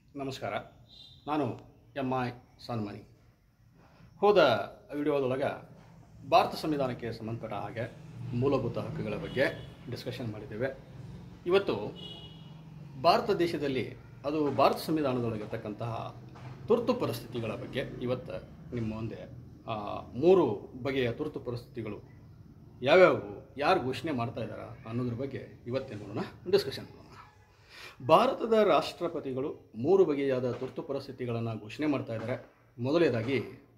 ನಮಸ್ಕಾರ ನಾನು M I ಸನ್ಮನಿ ಹೋದ ವಿಡಿಯೋದೊಳಗೆ ಭಾರತ ಸಂವಿಧಾನಕ್ಕೆ ಸಂಬಂಧಪಟ್ಟ ಹಾಗೆ ಮೂಲಭೂತ ಹಕ್ಕುಗಳ ಬಗ್ಗೆ ಡಿಸ್ಕಷನ್ ಮಾಡಿದ್ದೇವೆ ಇವತ್ತು ಭಾರತ ದೇಶದಲ್ಲಿ ಅದು ಭಾರತ ಸಂವಿಧಾನದೊಳಗಿರ್ತಕ್ಕಂತಹ ತುರ್ತು ಪರಿಸ್ಥಿತಿಗಳ ಬಗ್ಗೆ ಇವತ್ತು ನಿಮ್ಮ ಮುಂದೆ ಆ, ಮೂರು ಬಗೆಯ ತುರ್ತು ಪರಿಸ್ಥಿತಿಗಳು ಯಾವ್ಯಾವು ಯಾರು ಘೋಷಣೆ ಮಾಡ್ತಾ ಇದ್ದಾರೆ ಅನ್ನೋದ್ರ ಬಗ್ಗೆ ಇವತ್ತೇನು ಮಾಡೋಣ ಡಿಸ್ಕಷನ್ ಮಾಡೋಣ ಭಾರತದ ರಾಷ್ಟ್ರಪತಿಗಳು ಮೂರು ಬಗೆಯಾದ ತುರ್ತು ಪರಿಸ್ಥಿತಿಗಳನ್ನು ಘೋಷಣೆ ಮಾಡ್ತಾ ಇದ್ದಾರೆ ಮೊದಲನೇದಾಗಿ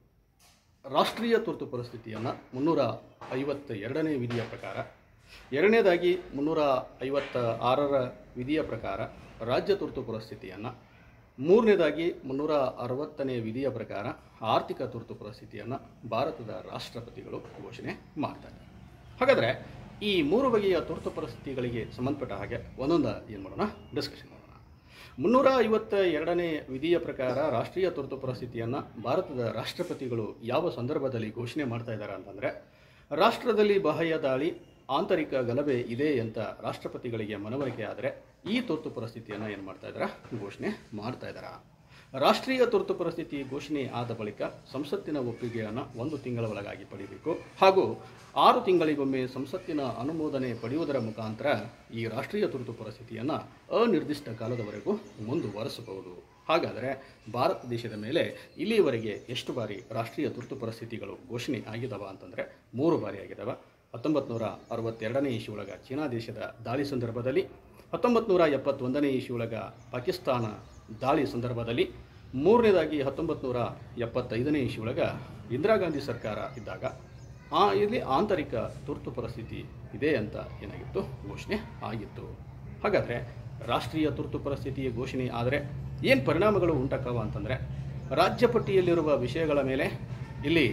ರಾಷ್ಟ್ರೀಯ ತುರ್ತು ಪರಿಸ್ಥಿತಿಯನ್ನು ಮುನ್ನೂರ ಐವತ್ತ ಎರಡನೇ ವಿಧಿಯ ಪ್ರಕಾರ ಎರಡನೇದಾಗಿ ಮುನ್ನೂರ ಐವತ್ತ ಆರರ ವಿಧಿಯ ಪ್ರಕಾರ ರಾಜ್ಯ ತುರ್ತು ಪರಿಸ್ಥಿತಿಯನ್ನು ಮೂರನೇದಾಗಿ ಮುನ್ನೂರ ಅರವತ್ತನೇ ವಿಧಿಯ ಪ್ರಕಾರ ಆರ್ಥಿಕ ತುರ್ತು ಪರಿಸ್ಥಿತಿಯನ್ನು ಭಾರತದ ರಾಷ್ಟ್ರಪತಿಗಳು ಘೋಷಣೆ ಮಾಡ್ತಾ ಇದ್ದಾರೆ ಹಾಗಾದರೆ ಈ ಮೂರು ಬಗೆಯ ತುರ್ತು ಪರಿಸ್ಥಿತಿಗಳಿಗೆ ಸಂಬಂಧಪಟ್ಟ ಹಾಗೆ ಒಂದೊಂದು ಏನು ಮಾಡೋಣ ಡಿಸ್ಕಷನ್ ಮಾಡೋಣ ಮುನ್ನೂರ ಐವತ್ತ ಎರಡನೇ ವಿಧಿಯ ಪ್ರಕಾರ ರಾಷ್ಟ್ರೀಯ ತುರ್ತು ಪರಿಸ್ಥಿತಿಯನ್ನು ಭಾರತದ ರಾಷ್ಟ್ರಪತಿಗಳು ಯಾವ ಸಂದರ್ಭದಲ್ಲಿ ಘೋಷಣೆ ಮಾಡ್ತಾ ಇದ್ದಾರೆ ಅಂತಂದರೆ ರಾಷ್ಟ್ರದಲ್ಲಿ ಬಾಹ್ಯ ದಾಳಿ ಆಂತರಿಕ ಗಲಭೆ ಇದೆ ಅಂತ ರಾಷ್ಟ್ರಪತಿಗಳಿಗೆ ಮನವರಿಕೆ ಆದರೆ ಈ ತುರ್ತು ಪರಿಸ್ಥಿತಿಯನ್ನು ಏನು ಮಾಡ್ತಾ ಇದ್ದಾರೆ ಘೋಷಣೆ ಮಾಡ್ತಾ ಇದ್ದಾರೆ ರಾಷ್ಟ್ರೀಯ ತುರ್ತು ಪರಿಸ್ಥಿತಿ ಘೋಷಣೆ ಆದ ಬಳಿಕ ಸಂಸತ್ತಿನ ಒಪ್ಪಿಗೆಯನ್ನು ಒಂದು ತಿಂಗಳ ಒಳಗಾಗಿ ಪಡೆಯಬೇಕು ಹಾಗೂ ಆರು ತಿಂಗಳಿಗೊಮ್ಮೆ ಸಂಸತ್ತಿನ ಅನುಮೋದನೆ ಪಡೆಯುವುದರ ಮುಖಾಂತರ ಈ ರಾಷ್ಟ್ರೀಯ ತುರ್ತು ಪರಿಸ್ಥಿತಿಯನ್ನು ಅನಿರ್ದಿಷ್ಟ ಕಾಲದವರೆಗೂ ಮುಂದುವರಿಸಬಹುದು ಹಾಗಾದರೆ ಭಾರತ ದೇಶದ ಮೇಲೆ ಇಲ್ಲಿಯವರೆಗೆ ಎಷ್ಟು ಬಾರಿ ರಾಷ್ಟ್ರೀಯ ತುರ್ತು ಪರಿಸ್ಥಿತಿಗಳು ಘೋಷಣೆ ಆಗಿದಾವ ಅಂತಂದರೆ ಮೂರು ಬಾರಿ ಆಗಿದಾವ ಹತ್ತೊಂಬತ್ತು ನೂರ ಅರವತ್ತೆರಡನೇ ಇಶಿ ಒಳಗ ಚೀನಾ ದೇಶದ ದಾಳಿ ಸಂದರ್ಭದಲ್ಲಿ ಹತ್ತೊಂಬತ್ತು ನೂರ ಎಪ್ಪತ್ತೊಂದನೇ ಇಶಿ ಒಳಗ ಪಾಕಿಸ್ತಾನ ದಾಳಿ ಸಂದರ್ಭದಲ್ಲಿ ಮೂರನೇದಾಗಿ ಹತ್ತೊಂಬತ್ತು ನೂರ ಎಪ್ಪತ್ತೈದನೇ ಇಶಿ ಒಳಗ ಇಂದಿರಾ ಗಾಂಧಿ ಸರ್ಕಾರ ಇದ್ದಾಗ ಆ ಇಲ್ಲಿ ಆಂತರಿಕ ತುರ್ತು ಪರಿಸ್ಥಿತಿ ಇದೆ ಅಂತ ಏನಾಗಿತ್ತು ಘೋಷಣೆ ಆಗಿತ್ತು ಹಾಗಾದರೆ ರಾಷ್ಟ್ರೀಯ ತುರ್ತು ಪರಿಸ್ಥಿತಿಯ ಘೋಷಣೆ ಆದರೆ ಏನು ಪರಿಣಾಮಗಳು ಉಂಟಾಕವ ಅಂತಂದರೆ ರಾಜ್ಯ ಪಟ್ಟಿಯಲ್ಲಿರುವ ವಿಷಯಗಳ ಮೇಲೆ ಇಲ್ಲಿ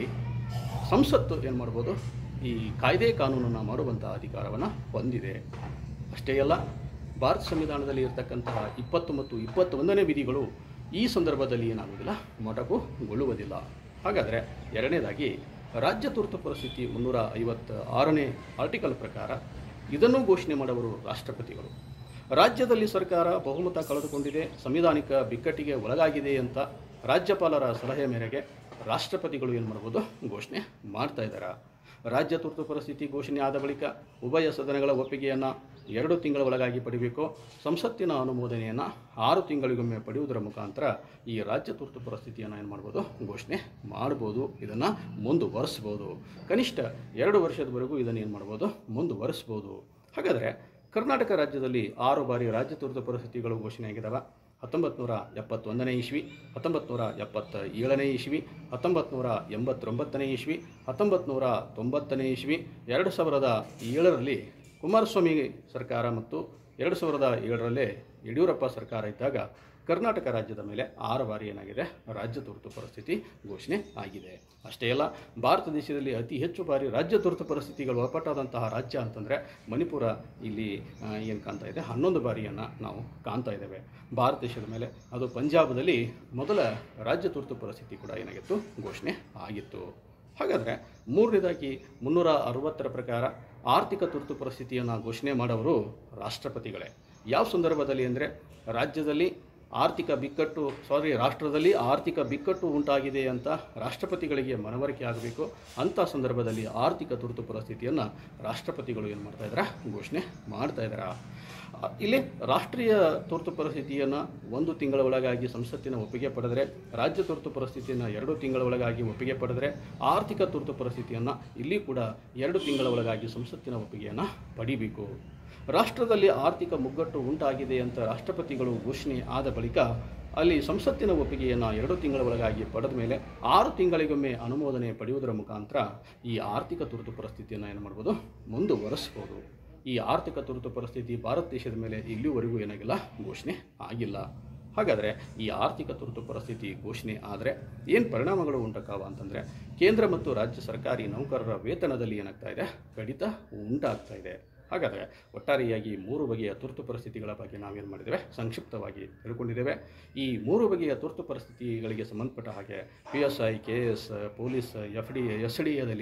ಸಂಸತ್ತು ಏನು ಮಾಡ್ಬೋದು ಈ ಕಾಯ್ದೆ ಕಾನೂನನ್ನು ಮಾಡುವಂಥ ಅಧಿಕಾರವನ್ನು ಹೊಂದಿದೆ ಅಷ್ಟೇ ಅಲ್ಲ ಭಾರತ ಸಂವಿಧಾನದಲ್ಲಿ ಇರತಕ್ಕಂತಹ ಇಪ್ಪತ್ತು ಮತ್ತು ಇಪ್ಪತ್ತೊಂದನೇ ವಿಧಿಗಳು ಈ ಸಂದರ್ಭದಲ್ಲಿ ಏನಾಗುವುದಿಲ್ಲ ಮೊಟಕುಗೊಳ್ಳುವುದಿಲ್ಲ ಹಾಗಾದರೆ ಎರಡನೇದಾಗಿ ರಾಜ್ಯ ತುರ್ತು ಪರಿಸ್ಥಿತಿ ಮುನ್ನೂರ ಐವತ್ತ ಆರನೇ ಆರ್ಟಿಕಲ್ ಪ್ರಕಾರ ಇದನ್ನು ಘೋಷಣೆ ಮಾಡುವರು ರಾಷ್ಟ್ರಪತಿಗಳು ರಾಜ್ಯದಲ್ಲಿ ಸರ್ಕಾರ ಬಹುಮತ ಕಳೆದುಕೊಂಡಿದೆ ಸಂವಿಧಾನಿಕ ಬಿಕ್ಕಟ್ಟಿಗೆ ಒಳಗಾಗಿದೆ ಅಂತ ರಾಜ್ಯಪಾಲರ ಸಲಹೆ ಮೇರೆಗೆ ರಾಷ್ಟ್ರಪತಿಗಳು ಏನು ಮಾಡ್ಬೋದು ಘೋಷಣೆ ಮಾಡ್ತಾ ಇದ್ದಾರೆ ರಾಜ್ಯ ತುರ್ತು ಪರಿಸ್ಥಿತಿ ಘೋಷಣೆ ಆದ ಬಳಿಕ ಉಭಯ ಸದನಗಳ ಒಪ್ಪಿಗೆಯನ್ನು ಎರಡು ತಿಂಗಳ ಒಳಗಾಗಿ ಪಡಿಬೇಕು ಸಂಸತ್ತಿನ ಅನುಮೋದನೆಯನ್ನು ಆರು ತಿಂಗಳಿಗೊಮ್ಮೆ ಪಡೆಯುವುದರ ಮುಖಾಂತರ ಈ ರಾಜ್ಯ ತುರ್ತು ಪರಿಸ್ಥಿತಿಯನ್ನು ಏನು ಮಾಡ್ಬೋದು ಘೋಷಣೆ ಮಾಡ್ಬೋದು ಇದನ್ನು ಮುಂದುವರಿಸ್ಬೋದು ಕನಿಷ್ಠ ಎರಡು ವರ್ಷದವರೆಗೂ ಇದನ್ನು ಏನು ಮಾಡ್ಬೋದು ಮುಂದುವರಿಸ್ಬೋದು ಹಾಗಾದರೆ ಕರ್ನಾಟಕ ರಾಜ್ಯದಲ್ಲಿ ಆರು ಬಾರಿ ರಾಜ್ಯ ತುರ್ತು ಪರಿಸ್ಥಿತಿಗಳು ಘೋಷಣೆ ಆಗಿದ್ದಾವೆ ಹತ್ತೊಂಬತ್ತು ನೂರ ಎಪ್ಪತ್ತೊಂದನೇ ಇಸ್ವಿ ಹತ್ತೊಂಬತ್ತು ನೂರ ಎಪ್ಪತ್ತ ಏಳನೇ ಇಸ್ವಿ ಹತ್ತೊಂಬತ್ತು ನೂರ ಎಂಬತ್ತೊಂಬತ್ತನೇ ಇಸ್ವಿ ಹತ್ತೊಂಬತ್ತು ನೂರ ತೊಂಬತ್ತನೇ ಇಸ್ವಿ ಎರಡು ಸಾವಿರದ ಏಳರಲ್ಲಿ ಕುಮಾರಸ್ವಾಮಿ ಸರ್ಕಾರ ಮತ್ತು ಎರಡು ಸಾವಿರದ ಏಳರಲ್ಲೇ ಯಡಿಯೂರಪ್ಪ ಸರ್ಕಾರ ಇದ್ದಾಗ ಕರ್ನಾಟಕ ರಾಜ್ಯದ ಮೇಲೆ ಆರು ಬಾರಿ ಏನಾಗಿದೆ ರಾಜ್ಯ ತುರ್ತು ಪರಿಸ್ಥಿತಿ ಘೋಷಣೆ ಆಗಿದೆ ಅಷ್ಟೇ ಅಲ್ಲ ಭಾರತ ದೇಶದಲ್ಲಿ ಅತಿ ಹೆಚ್ಚು ಬಾರಿ ರಾಜ್ಯ ತುರ್ತು ಪರಿಸ್ಥಿತಿಗಳು ಒಳಪಟ್ಟಾದಂತಹ ರಾಜ್ಯ ಅಂತಂದರೆ ಮಣಿಪುರ ಇಲ್ಲಿ ಏನು ಕಾಣ್ತಾ ಇದೆ ಹನ್ನೊಂದು ಬಾರಿಯನ್ನು ನಾವು ಕಾಣ್ತಾ ಇದ್ದೇವೆ ಭಾರತ ದೇಶದ ಮೇಲೆ ಅದು ಪಂಜಾಬದಲ್ಲಿ ಮೊದಲ ರಾಜ್ಯ ತುರ್ತು ಪರಿಸ್ಥಿತಿ ಕೂಡ ಏನಾಗಿತ್ತು ಘೋಷಣೆ ಆಗಿತ್ತು ಹಾಗಾದರೆ ಮೂರನೇದಾಗಿ ಮುನ್ನೂರ ಅರವತ್ತರ ಪ್ರಕಾರ ಆರ್ಥಿಕ ತುರ್ತು ಪರಿಸ್ಥಿತಿಯನ್ನು ಘೋಷಣೆ ಮಾಡೋರು ರಾಷ್ಟ್ರಪತಿಗಳೇ ಯಾವ ಸಂದರ್ಭದಲ್ಲಿ ಅಂದರೆ ರಾಜ್ಯದಲ್ಲಿ ಆರ್ಥಿಕ ಬಿಕ್ಕಟ್ಟು ಸಾರಿ ರಾಷ್ಟ್ರದಲ್ಲಿ ಆರ್ಥಿಕ ಬಿಕ್ಕಟ್ಟು ಉಂಟಾಗಿದೆ ಅಂತ ರಾಷ್ಟ್ರಪತಿಗಳಿಗೆ ಮನವರಿಕೆ ಆಗಬೇಕು ಅಂಥ ಸಂದರ್ಭದಲ್ಲಿ ಆರ್ಥಿಕ ತುರ್ತು ಪರಿಸ್ಥಿತಿಯನ್ನು ರಾಷ್ಟ್ರಪತಿಗಳು ಏನು ಮಾಡ್ತಾ ಇದ್ದಾರೆ ಘೋಷಣೆ ಮಾಡ್ತಾ ಇದ್ದಾರೆ ಆ, ಇಲ್ಲಿ ರಾಷ್ಟ್ರೀಯ ತುರ್ತು ಪರಿಸ್ಥಿತಿಯನ್ನು ಒಂದು ತಿಂಗಳ ಒಳಗಾಗಿ ಸಂಸತ್ತಿನ ಒಪ್ಪಿಗೆ ಪಡೆದರೆ ರಾಜ್ಯ ತುರ್ತು ಪರಿಸ್ಥಿತಿಯನ್ನು ಎರಡು ತಿಂಗಳ ಒಳಗಾಗಿ ಒಪ್ಪಿಗೆ ಪಡೆದರೆ ಆರ್ಥಿಕ ತುರ್ತು ಪರಿಸ್ಥಿತಿಯನ್ನು ಇಲ್ಲಿ ಕೂಡ ಎರಡು ತಿಂಗಳ ಒಳಗಾಗಿ ಸಂಸತ್ತಿನ ಒಪ್ಪಿಗೆಯನ್ನು ಪಡಿಬೇಕು ರಾಷ್ಟ್ರದಲ್ಲಿ ಆರ್ಥಿಕ ಮುಗ್ಗಟ್ಟು ಉಂಟಾಗಿದೆ ಅಂತ ರಾಷ್ಟ್ರಪತಿಗಳು ಘೋಷಣೆ ಆದ ಬಳಿಕ ಅಲ್ಲಿ ಸಂಸತ್ತಿನ ಒಪ್ಪಿಗೆಯನ್ನು ಎರಡು ತಿಂಗಳ ಒಳಗಾಗಿ ಪಡೆದ ಮೇಲೆ ಆರು ತಿಂಗಳಿಗೊಮ್ಮೆ ಅನುಮೋದನೆ ಪಡೆಯುವುದರ ಮುಖಾಂತರ ಈ ಆರ್ಥಿಕ ತುರ್ತು ಪರಿಸ್ಥಿತಿಯನ್ನು ಏನು ಮಾಡ್ಬೋದು ಮುಂದುವರಿಸ್ಬೋದು ಈ ಆರ್ಥಿಕ ತುರ್ತು ಪರಿಸ್ಥಿತಿ ಭಾರತ ದೇಶದ ಮೇಲೆ ಇಲ್ಲಿವರೆಗೂ ಏನಾಗಿಲ್ಲ ಘೋಷಣೆ ಆಗಿಲ್ಲ ಹಾಗಾದರೆ ಈ ಆರ್ಥಿಕ ತುರ್ತು ಪರಿಸ್ಥಿತಿ ಘೋಷಣೆ ಆದರೆ ಏನು ಪರಿಣಾಮಗಳು ಉಂಟಾಕಾವ ಅಂತಂದರೆ ಕೇಂದ್ರ ಮತ್ತು ರಾಜ್ಯ ಸರ್ಕಾರಿ ನೌಕರರ ವೇತನದಲ್ಲಿ ಏನಾಗ್ತಾ ಇದೆ ಕಡಿತ ಉಂಟಾಗ್ತಾ ಇದೆ ಹಾಗಾದರೆ ಒಟ್ಟಾರೆಯಾಗಿ ಮೂರು ಬಗೆಯ ತುರ್ತು ಪರಿಸ್ಥಿತಿಗಳ ಬಗ್ಗೆ ನಾವೇನು ಮಾಡಿದ್ದೇವೆ ಸಂಕ್ಷಿಪ್ತವಾಗಿ ತಿಳ್ಕೊಂಡಿದ್ದೇವೆ ಈ ಮೂರು ಬಗೆಯ ತುರ್ತು ಪರಿಸ್ಥಿತಿಗಳಿಗೆ ಸಂಬಂಧಪಟ್ಟ ಹಾಗೆ P S I K S police F D S D ಎದಲ್ಲಿ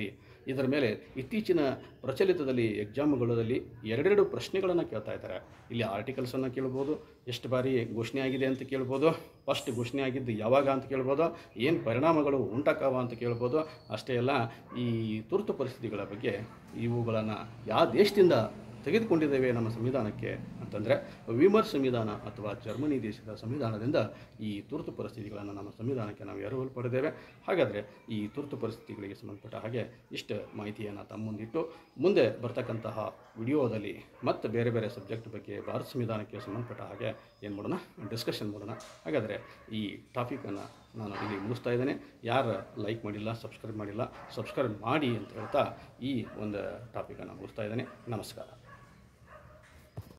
ಇದರ ಮೇಲೆ ಇತ್ತೀಚಿನ ಪ್ರಚಲಿತದಲ್ಲಿ ಎಕ್ಸಾಮ್ಗಳಲ್ಲಿ ಎರಡೆರಡು ಪ್ರಶ್ನೆಗಳನ್ನು ಕೇಳ್ತಾ ಇದ್ದಾರೆ ಇಲ್ಲಿ ಆರ್ಟಿಕಲ್ಸನ್ನು ಕೇಳ್ಬೋದು ಎಷ್ಟು ಬಾರಿ ಘೋಷಣೆ ಆಗಿದೆ ಅಂತ ಕೇಳ್ಬೋದು ಫಸ್ಟ್ ಘೋಷಣೆ ಆಗಿದ್ದು ಯಾವಾಗ ಅಂತ ಕೇಳ್ಬೋದು ಏನು ಪರಿಣಾಮಗಳು ಉಂಟಾಕಾವ ಅಂತ ಕೇಳ್ಬೋದು ಅಷ್ಟೇ ಅಲ್ಲ ಈ ತುರ್ತು ಪರಿಸ್ಥಿತಿಗಳ ಬಗ್ಗೆ ಇವುಗಳನ್ನು ಯಾವ ದೇಶದಿಂದ ತೆಗೆದುಕೊಂಡಿದ್ದೇವೆ ನಮ್ಮ ಸಂವಿಧಾನಕ್ಕೆ ಅಂತಂದರೆ ವಿಮರ್ ಸಂವಿಧಾನ ಅಥವಾ ಜರ್ಮನಿ ದೇಶದ ಸಂವಿಧಾನದಿಂದ ಈ ತುರ್ತು ಪರಿಸ್ಥಿತಿಗಳನ್ನು ನಮ್ಮ ಸಂವಿಧಾನಕ್ಕೆ ನಾವು ಎರವಲು ಪಡೆದೇವೆ ಹಾಗಾದರೆ ಈ ತುರ್ತು ಪರಿಸ್ಥಿತಿಗಳಿಗೆ ಸಂಬಂಧಪಟ್ಟ ಹಾಗೆ ಇಷ್ಟು ಮಾಹಿತಿಯನ್ನು ತಮ್ಮ ಮುಂದಿಟ್ಟು ಮುಂದೆ ಬರ್ತಕ್ಕಂತಹ ವಿಡಿಯೋದಲ್ಲಿ ಮತ್ತು ಬೇರೆ ಬೇರೆ ಸಬ್ಜೆಕ್ಟ್ ಬಗ್ಗೆ ಭಾರತ ಸಂವಿಧಾನಕ್ಕೆ ಸಂಬಂಧಪಟ್ಟ ಹಾಗೆ ಏನು ಮಾಡೋಣ ಡಿಸ್ಕಷನ್ ಮಾಡೋಣ ಹಾಗಾದರೆ ಈ ಟಾಪಿಕನ್ನು ನಾನು ಇಲ್ಲಿ ಮುಗಿಸ್ತಾ ಇದ್ದೇನೆ ಯಾರು ಲೈಕ್ ಮಾಡಿಲ್ಲ ಸಬ್ಸ್ಕ್ರೈಬ್ ಮಾಡಿಲ್ಲ ಸಬ್ಸ್ಕ್ರೈಬ್ ಮಾಡಿ ಅಂತ ಹೇಳ್ತಾ ಈ ಒಂದು ಟಾಪಿಕನ್ನು ಮುಗಿಸ್ತಾ ಇದ್ದೇನೆ ನಮಸ್ಕಾರ